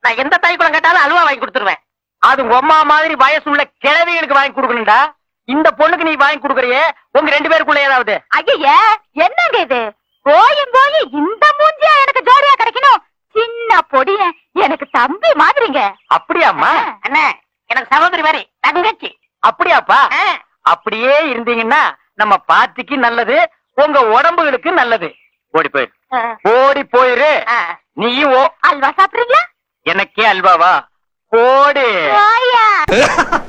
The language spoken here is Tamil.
நான் எந்த தாய் குளம் கேட்டாலும் அல்வா வாங்கி கொடுத்துருவேன் அது உம்மா மாதிரி வயசுள்ள கிழவிகளுக்கு வாங்கி கொடுக்கணும்டா இந்த பொண்ணுக்கு நீ வாங்கி கொடுக்கறியே உங்க ரெண்டு பேருக்குள்ள ஏதாவது ஐய என்னங்க இது போயும் போய் இந்த மூஞ்சியா எனக்கு ஜோடியா கிடைக்கணும் சின்ன பொடிய எனக்கு தம்பி மாதிரிங்க அப்படியாம்மா அண்ணே எனக்கு சகோதரி மாதிரி தங்கச்சி அப்படியாப்பா ஆ. அப்படியே இருந்தீங்கன்னா நம்ம பார்ட்டிக்கு நல்லது உங்க உடம்புகளுக்கு நல்லது ஓடி போயிரு ஓடி போயிரு ஆ. நீயும் ஓ அல்வா சாப்பிடுறீங்களா எனக்கே அல்வாவா ஓடு ஓயா